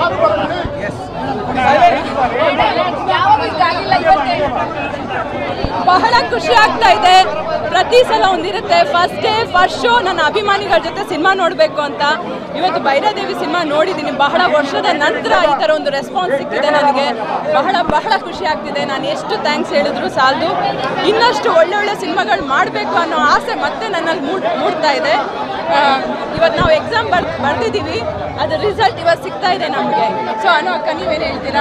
ಬಹಳ ಖುಷಿ ಆಗ್ತಾ ಇದೆ ಪ್ರತಿ ಸಲ ಒಂದಿರುತ್ತೆ ಫಸ್ಟ್ ಡೇ ಫಸ್ಟ್ ಶೋ ನನ್ನ ಅಭಿಮಾನಿಗಳ ಜೊತೆ ಸಿನಿಮಾ ನೋಡಬೇಕು ಅಂತ ಇವತ್ತು ಭೈರಾದೇವಿ ಸಿನಿಮಾ ನೋಡಿದ್ದೀನಿ ಬಹಳ ವರ್ಷದ ನಂತರ ಈ ಥರ ಒಂದು ರೆಸ್ಪಾನ್ಸ್ ಸಿಕ್ಕಿದೆ ನನಗೆ ಬಹಳ ಬಹಳ ಖುಷಿ ಆಗ್ತಿದೆ ನಾನು ಎಷ್ಟು ಥ್ಯಾಂಕ್ಸ್ ಹೇಳಿದ್ರು ಸಾಲದು ಇನ್ನಷ್ಟು ಒಳ್ಳೊಳ್ಳೆ ಸಿನಿಮಾಗಳು ಮಾಡಬೇಕು ಅನ್ನೋ ಆಸೆ ಮತ್ತೆ ನನ್ನಲ್ಲಿ ಮೂಡ್ ಮೂಡ್ತಾ ಇದೆ ಇವತ್ತು ನಾವು ಎಕ್ಸಾಮ್ ಬರ್ ಬರ್ತಿದ್ದೀವಿ ಅದ್ರ ರಿಸಲ್ಟ್ ಇವತ್ತು ಸಿಗ್ತಾ ಇದೆ ನಮಗೆ ಸೊ ಅನ್ನೋ ಅಕ್ಕ ನೀವೇನು ಹೇಳ್ತೀರಾ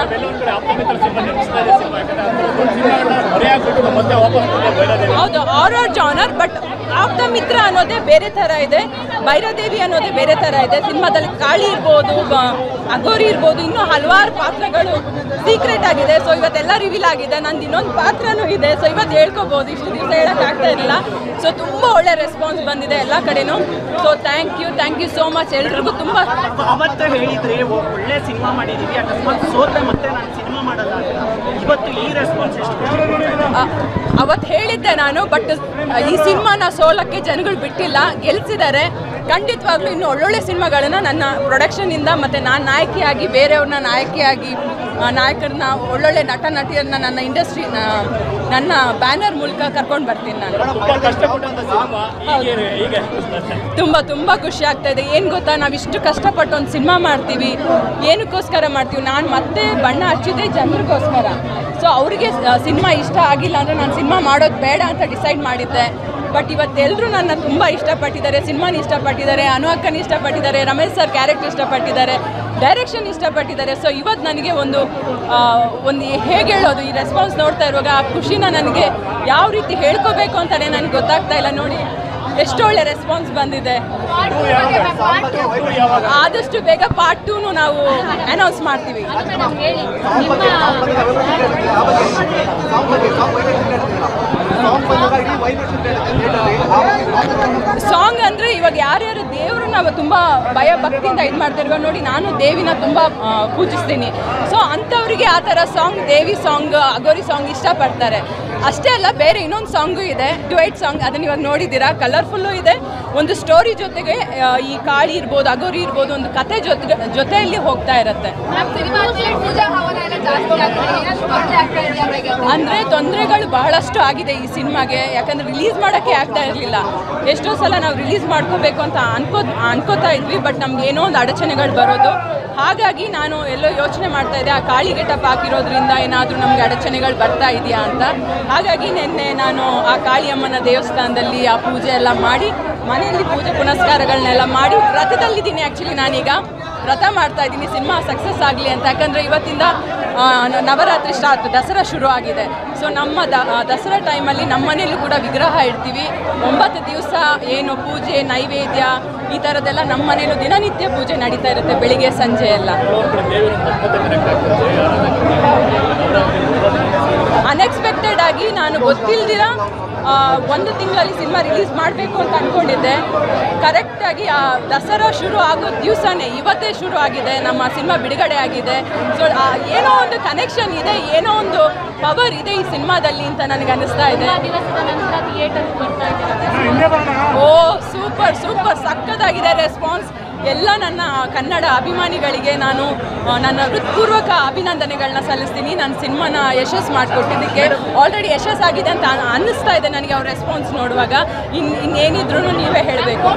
ಹೌದು ಆರರ್ ಜಾನರ್ ಬಟ್ ಆಪ್ತ ಮಿತ್ರ ಅನ್ನೋದೇ ಬೇರೆ ಥರ ಇದೆ ಭೈರದೇವಿ ಅನ್ನೋದೇ ಬೇರೆ ಥರ ಇದೆ ಸಿನಿಮಾದಲ್ಲಿ ಕಾಳಿ ಇರ್ಬೋದು ಬ- ಅಗೋರಿ ಇರ್ಬೋದು ಇನ್ನೂ ಹಲವಾರು ಪಾತ್ರಗಳು ಸೀಕ್ರೆಟ್ ಆಗಿದೆ ಸೊ ಇವತ್ತೆಲ್ಲ ರಿವೀಲ್ ಆಗಿದೆ ನಂದು ಇನ್ನೊಂದು ಪಾತ್ರನೂ ಇದೆ ಸೊ ಇವತ್ತು ಹೇಳ್ಕೊಬೋದು ಇಷ್ಟು ದಿವಸ ಹೇಳೋಕ್ಕಾಗ್ತಾ ಇರಲಿಲ್ಲ ಸೊ ತುಂಬ ಒಳ್ಳೆ ರೆಸ್ಪಾನ್ಸ್ ಬಂದಿದೆ ಎಲ್ಲ ಕಡೆನೂ so thank you thank you so much ಎಲ್ರಿಗೂ ತುಂಬ ಅವತ್ತ ಹೇಳಿದ್ರಿ ಒ- ಒಳ್ಳೆ ಸಿನಿಮಾ ಮಾಡಿದೀವಿ ಅಕಸ್ಮಾತ್ ಸೋತ್ರೆ ಮತ್ತೆ ನಾನು ಸಿನಿಮಾ ಮಾಡಲ್ಲ ಅಂತ ಇವತ್ತು ಈ ರೆಸ್ಪಾನ್ಸ್ ಎಷ್ಟು ಖುಷಿ ಕೊಡ್ತಾ ಇದೆ? ಅವತ್ತು ಹೇಳಿದ್ದೆ ನಾನು ಬಟ್ ಈ ಸಿನಿಮಾನ ಸೋಲಕ್ಕೆ ಜನಗಳು ಬಿಟ್ಟಿಲ್ಲ ಗೆಲ್ಸಿದ್ದಾರೆ ಖಂಡಿತವಾಗ್ಲೂ ಇನ್ನು ಒಳ್ಳೊಳ್ಳೆ ಸಿನಿಮಾಗಳನ್ನ ನನ್ನ ಪ್ರೊಡಕ್ಷನಿಂದ ಮತ್ತು ನಾನು ನಾಯಕಿಯಾಗಿ ಬೇರೆಯವ್ರನ್ನ ನಾಯಕಿಯಾಗಿ ಆ, ನಾಯಕರನ್ನ ಒಳ್ಳೊಳ್ಳೆ ನಟ ನಟಿಯರನ್ನ ನನ್ನ ಇಂಡಸ್ಟ್ರಿ ನನ್ನ ಬ್ಯಾನರ್ ಮೂಲಕ ಕರ್ಕೊಂಡು ಬರ್ತೀನಿ ನಾನು ತುಂಬಾ ಕಷ್ಟಪಟ್ಟಂತ ಸಿನಿಮಾ ಹೀಗೆ ಹೀಗೆ ತುಂಬ ತುಂಬ ಖುಷಿ ಆಗ್ತಾ ಇದೆ ಏನು ಗೊತ್ತಾ ನಾವು ಇಷ್ಟು ಕಷ್ಟಪಟ್ಟು ಒಂದು ಸಿನಿಮಾ ಮಾಡ್ತೀವಿ ಏನಕ್ಕೋಸ್ಕರ ಮಾಡ್ತೀವಿ ನಾನು ಮತ್ತೆ ಬಣ್ಣ ಹಚ್ಚಿದ್ದೆ ಜನರಿಗೋಸ್ಕರ ಸೊ ಅವರಿಗೆ ಸಿನಿಮಾ ಇಷ್ಟ ಆಗಿಲ್ಲ ಅಂದರೆ ನಾನು ಸಿನಿಮಾ ಮಾಡೋದು ಬೇಡ ಅಂತ ಡಿಸೈಡ್ ಮಾಡಿದ್ದೆ ಬಟ್ ಇವತ್ತೆಲ್ಲರೂ ನನ್ನ ತುಂಬ ಇಷ್ಟಪಟ್ಟಿದ್ದಾರೆ ಸಿನಿಮಾನ ಇಷ್ಟಪಟ್ಟಿದ್ದಾರೆ ಅನು ಅಕ್ಕನ ಇಷ್ಟಪಟ್ಟಿದ್ದಾರೆ ರಮೇಶ್ ಸರ್ ಕ್ಯಾರೆಕ್ಟರ್ ಇಷ್ಟಪಟ್ಟಿದ್ದಾರೆ ಡೈರೆಕ್ಷನ್ ಇಷ್ಟಪಟ್ಟಿದ್ದಾರೆ ಸೊ ಇವತ್ತು ನನಗೆ ಒಂದು ಆ, ಒಂದು ಹೇಗೆ ಹೇಳೋದು ಈ ರೆಸ್ಪಾನ್ಸ್ ನೋಡ್ತಾ ಇರುವಾಗ ಆ ಖುಷಿನ ನನಗೆ ಯಾವ ರೀತಿ ಹೇಳ್ಕೋಬೇಕು ಅಂತಲೇ ನನಗೆ ಗೊತ್ತಾಗ್ತಾ ಇಲ್ಲ ನೋಡಿ ಎಷ್ಟು ಒಳ್ಳೆ ರೆಸ್ಪಾನ್ಸ್ ಬಂದಿದೆ ಆದಷ್ಟು ಬೇಗ ಪಾರ್ಟ್ ಟೂನು ನಾವು ಅನೌನ್ಸ್ ಮಾಡ್ತೀವಿ ಸಾಂಗ್ ಅಂದರೆ ಇವಾಗ ಯಾರ್ಯಾರು ದೇವರು ನಾವು ತುಂಬ ಭಯ ಭಕ್ತಿಯಿಂದ ಇದು ಮಾಡ್ತಿರುವ ನೋಡಿ ನಾನು ದೇವಿನ ತುಂಬ ಆ, ಪೂಜಿಸ್ತೀನಿ ಸೊ ಅಂಥವ್ರಿಗೆ ಆ ಥರ ಸಾಂಗ್ ದೇವಿ ಸಾಂಗ್ ಅಗೋರಿ ಸಾಂಗ್ ಇಷ್ಟಪಡ್ತಾರೆ ಅಷ್ಟೇ ಅಲ್ಲ ಬೇರೆ ಇನ್ನೊಂದು ಸಾಂಗು ಇದೆ ಡ್ಯುಯೆಟ್ ಸಾಂಗ್ ಅದನ್ನ ಇವಾಗ ನೋಡಿದ್ದೀರಾ ಕಲರ್ಫುಲ್ಲು ಇದೆ ಒಂದು ಸ್ಟೋರಿ ಜೊತೆಗೆ ಆ, ಈ ಕಾಳಿ ಇರ್ಬೋದು ಅಗೋರಿ ಇರ್ಬೋದು ಒಂದು ಕತೆ ಜೊತೆ ಜೊತೆಯಲ್ಲಿ ಹೋಗ್ತಾ ಇರುತ್ತೆ ಅಂದರೆ ತೊಂದರೆಗಳು ಬಹಳಷ್ಟು ಆಗಿದೆ ಈ ಸಿನಿಮಾಗೆ ಯಾಕಂದ್ರೆ ರಿಲೀಸ್ ಮಾಡೋಕ್ಕೆ ಆಗ್ತಾ ಇರಲಿಲ್ಲ ಎಷ್ಟೋ ಸಲ ನಾವು ರಿಲೀಸ್ ಮಾಡ್ಕೋಬೇಕು ಅಂತ ಅನ್ಕೋ ಅನ್ಕೋತಾ ಇದ್ವಿ ಬಟ್ ನಮ್ಗೆ ಏನೋ ಒಂದು ಅಡಚಣೆಗಳು ಬರೋದು ಹಾಗಾಗಿ ನಾನು ಎಲ್ಲೋ ಯೋಚನೆ ಮಾಡ್ತಾ ಇದ್ದೆ ಆ ಕಾಳಿ ಗೆಟಪ್ ಹಾಕಿರೋದ್ರಿಂದ ಏನಾದರೂ ನಮ್ಗೆ ಅಡಚಣೆಗಳು ಬರ್ತಾ ಇದೆಯಾ ಅಂತ ಹಾಗಾಗಿ ನಿನ್ನೆ ನಾನು ಆ ಕಾಳಿಯಮ್ಮನ ದೇವಸ್ಥಾನದಲ್ಲಿ ಆ ಪೂಜೆ ಎಲ್ಲ ಮಾಡಿ ಮನೆಯಲ್ಲಿ ಪೂಜೆ ಪುನಸ್ಕಾರಗಳನ್ನೆಲ್ಲ ಮಾಡಿ ವ್ರತದಲ್ಲಿದ್ದೀನಿ ಆ್ಯಕ್ಚುಲಿ ನಾನೀಗ ವ್ರತ ಮಾಡ್ತಾ ಇದ್ದೀನಿ ಸಿನಿಮಾ ಸಕ್ಸಸ್ ಆಗಲಿ ಅಂತ ಯಾಕಂದರೆ ಇವತ್ತಿಂದ ಆ, ನ- ನವರಾತ್ರಿ ಸ್ಟಾರ್ಟ್ ದಸರಾ ಶುರು ಆಗಿದೆ ಸೊ ನಮ್ಮ ದ ಆ, ದಸರಾ ಟೈಮಲ್ಲಿ ನಮ್ಮ ಮನೆಯಲ್ಲೂ ಕೂಡ ವಿಗ್ರಹ ಇಡ್ತೀವಿ ಒಂಬತ್ತು ದಿವಸ ಏನು ಪೂಜೆ ನೈವೇದ್ಯ ಈ ಥರದ್ದೆಲ್ಲ ನಮ್ಮ ಮನೆಯಲ್ಲೂ ದಿನನಿತ್ಯ ಪೂಜೆ ನಡೀತಾ ಇರುತ್ತೆ ಬೆಳಿಗ್ಗೆ ಸಂಜೆ ಎಲ್ಲ ಅನ್ಎಕ್ಸ್ಪೆಕ್ಟೆಡ್ ಆಗಿ ನಾನು ಗೊತ್ತಿಲ್ದಿರ ಆ, ಒಂದು ತಿಂಗಳಲ್ಲಿ ಸಿನಿಮಾ ರಿಲೀಸ್ ಮಾಡಬೇಕು ಅಂತ ಅಂದ್ಕೊಂಡಿದ್ದೆ ಕರೆಕ್ಟಾಗಿ ಆ ದಸರಾ ಶುರು ಆಗೋ ದಿವಸನೇ ಇವತ್ತೇ ಶುರು ಆಗಿದೆ ನಮ್ಮ ಸಿನಿಮಾ ಬಿಡುಗಡೆ ಆಗಿದೆ ಸೊ ಏನೋ ಒಂದು ಕನೆಕ್ಷನ್ ಇದೆ ಏನೋ ಒಂದು ಪವರ್ ಇದೆ ಈ ಸಿನಿಮಾದಲ್ಲಿ ಅಂತ ನನಗೆ ಅನಿಸ್ತಾ ಇದೆ ಓ ಸೂಪರ್ ಸೂಪರ್ ಸಕ್ಕತ್ತಾಗಿದೆ ರೆಸ್ಪಾನ್ಸ್ ಎಲ್ಲ ನನ್ನ ಕನ್ನಡ ಅಭಿಮಾನಿಗಳಿಗೆ ನಾನು ಆ, ನನ್ನ ಹೃತ್ಪೂರ್ವಕ ಅಭಿನಂದನೆಗಳನ್ನ ಸಲ್ಲಿಸ್ತೀನಿ ನನ್ನ ಸಿನಿಮಾನ ಯಶಸ್ಸು ಮಾಡಿಕೊಟ್ಟಿದ್ದಕ್ಕೆ ಆಲ್ರೆಡಿ ಯಶಸ್ಸಾಗಿದೆ ಅಂತ ಅನ್- ಅನ್ನಿಸ್ತಾ ಇದೆ ನನಗೆ ಅವ್ರ ರೆಸ್ಪಾನ್ಸ್ ನೋಡುವಾಗ ಇನ್ ಇನ್ನೇನಿದ್ರು ನೀವೇ ಹೇಳಬೇಕು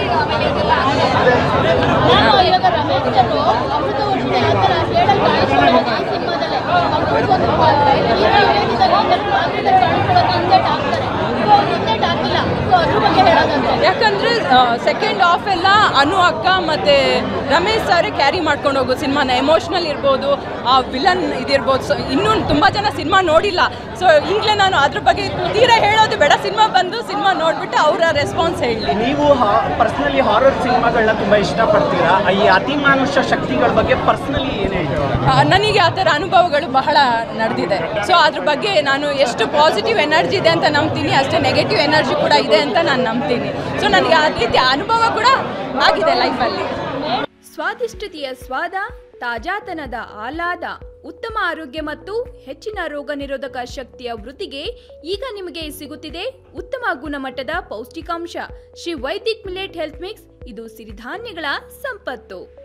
ನಾನು ಇವಾಗ ರಮೇಶ್ ಅವರು ಅಮೃತ ವರ್ಷಿಣಿ ಆ ಥರ ಶೇಡಲ್ಲಿ ಕಾಣಿಸ್ಕೊಳ್ಳೋದು ಆ ಸಿನಿಮಾದಲ್ಲೇ ಅಮೃತಗೊಂದು ಪಾತ್ರ ಈಗ ಹೇಳಿದಾಗ ಇದನ್ನು ಪಾತ್ರದಲ್ಲಿ ಕಾಣಿಸ್ಕೊಳ್ಳೋದು ಇನ್ಸೆಟ್ ಆಗ್ತಾರೆ ಸೊ ಅವ್ರು ಇನ್ಸೆಟ್ ಆಗಿಲ್ಲ ಸೊ ಅದ್ರ ಬಗ್ಗೆ ಹೇಳೋದಂದ್ರೆ ಯಾಕಂದ್ರೆ ಸೆಕೆಂಡ್ ಹಾಫ್ ಎಲ್ಲ ಅನು ಅಕ್ಕ ಮತ್ತೆ ರಮೇಶ್ ಸರ್ ಕ್ಯಾರಿ ಮಾಡ್ಕೊಂಡು ಹೋಗೋ ಸಿನಿಮಾನ ಎಮೋಷ್ನಲ್ ಇರ್ಬೋದು ಆ ವಿಲನ್ ಇದಿರ್ಬೋದು ಸೊ ಇನ್ನೂ ತುಂಬ ಜನ ಸಿನಿಮಾ ನೋಡಿಲ್ಲ ಸೊ ಈಗಲೇ ನಾನು ಅದ್ರ ಬಗ್ಗೆ ತೀರಾ ಹೇಳೋದು ಬೇಡ ಸಿನಿಮಾ ಬಂದು ಸಿನಿಮಾ ನೋಡ್ಬಿಟ್ಟು ಅವರ ರೆಸ್ಪಾನ್ಸ್ ಹೇಳಲಿ ನೀವು ಪರ್ಸ್ನಲಿ ಹಾರರ್ ಸಿನಿಮಾಗಳನ್ನ ತುಂಬಾ ಇಷ್ಟಪಡ್ತೀರಾ ಈ ಅತಿಮಾನುಷ ಶಕ್ತಿಗಳ ಬಗ್ಗೆ ಪರ್ಸ್ನಲಿ ಏನು ಹೇಳ್ತೀರಾ ಆ, ನನಗೆ ಆ ಥರ ಅನುಭವಗಳು ಬಹಳ ನಡೆದಿದೆ ಸೊ ಅದ್ರ ಬಗ್ಗೆ ನಾನು ಎಷ್ಟು ಪಾಸಿಟಿವ್ ಎನರ್ಜಿ ಇದೆ ಅಂತ ನಂಬ್ತೀನಿ ಅಷ್ಟೇ ನೆಗೆಟಿವ್ ಎನರ್ಜಿ ಕೂಡ ಇದೆ ಅಂತ ನಾನು ನಂಬ್ತೀನಿ ಸೊ ನನಗೆ ಆ ರೀತಿ ಅನುಭವ ಕೂಡ ಆಗಿದೆ ಲೈಫಲ್ಲಿ ಸ್ವಾದಿಷ್ಟತೆಯ ಸ್ವಾದ ತಾಜಾತನದ ಆಹ್ಲಾದ ಉತ್ತಮ ಆರೋಗ್ಯ ಮತ್ತು ಹೆಚ್ಚಿನ ರೋಗ ನಿರೋಧಕ ಶಕ್ತಿಯ ವೃದ್ಧಿಗೆ ಈಗ ನಿಮಗೆ ಸಿಗುತ್ತಿದೆ ಉತ್ತಮ ಗುಣಮಟ್ಟದ ಪೌಷ್ಟಿಕಾಂಶ Shri Vaidik millet health mix ಇದು ಸಿರಿಧಾನ್ಯಗಳ ಸಂಪತ್ತು